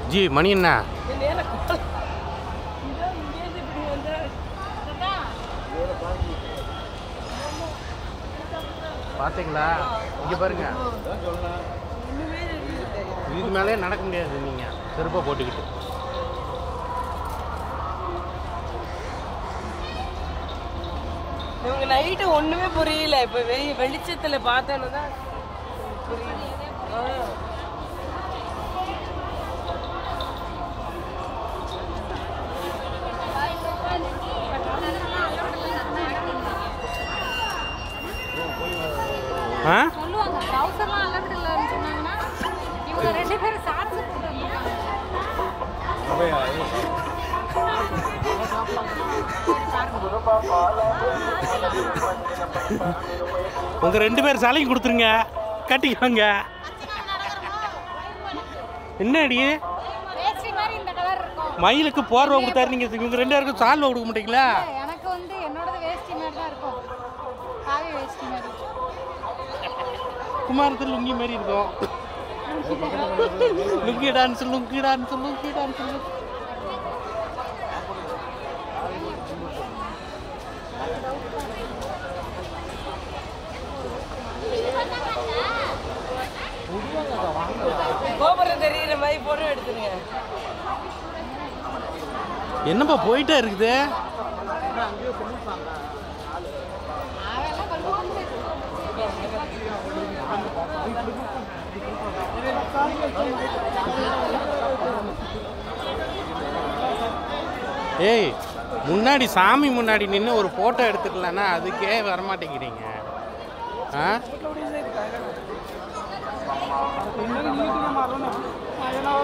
G மணி என்ன பார்த்தீங்களா இங்கே பாருங்க இதுக்கு மேலே நடக்க முடியாது நீங்கள் செருப்பை போட்டுக்கிட்டு இவங்க நைட்டு ஒண்ணுமே புரியல இப்ப வெளி வெளிச்சத்துல பார்த்தோன்னு தான் புரியுது ஆ. ஆ சொல்லுவாங்க ட்ரௌசர்லாம் அலர்ட் இல்லைன்னு சொன்னாங்கன்னா இவங்க ரெண்டு பேரும் ஷார்ட்ஸ் போட்டு வந்திருக்காங்க உங்கள் ரெண்டு பேர் சாலையும் கொடுத்துருங்க கட்டிக்கோங்க என்ன அடி வேஷ்டி மாதிரி இந்த கலர் இருக்கும் மயிலுக்கு போர்வை கொடுத்தாரு நீங்கள் இவங்க ரெண்டு பேருக்கும் சால்வை கொடுக்க மாட்டீங்களா எனக்கு வந்து என்னோடது வேஷ்டி மாதிரி தான் இருக்கும் காவி வேஷ்டி மாதிரி குமாரத்தில் லுங்கி மாதிரி இருக்கும் lungi dance lungi dance lungi dance கோபுரம் தெரியுற மாதிரி போட்டோ எடுத்துருங்க என்னப்பா போயிட்டே இருக்குது அவெல்லாம் கொண்டு வந்து ஏய் முன்னாடி சாமி முன்னாடி நின்று ஒரு ஃபோட்டோ எடுத்துக்கலன்னா அதுக்கே வரமாட்டேங்கிறீங்க ஆ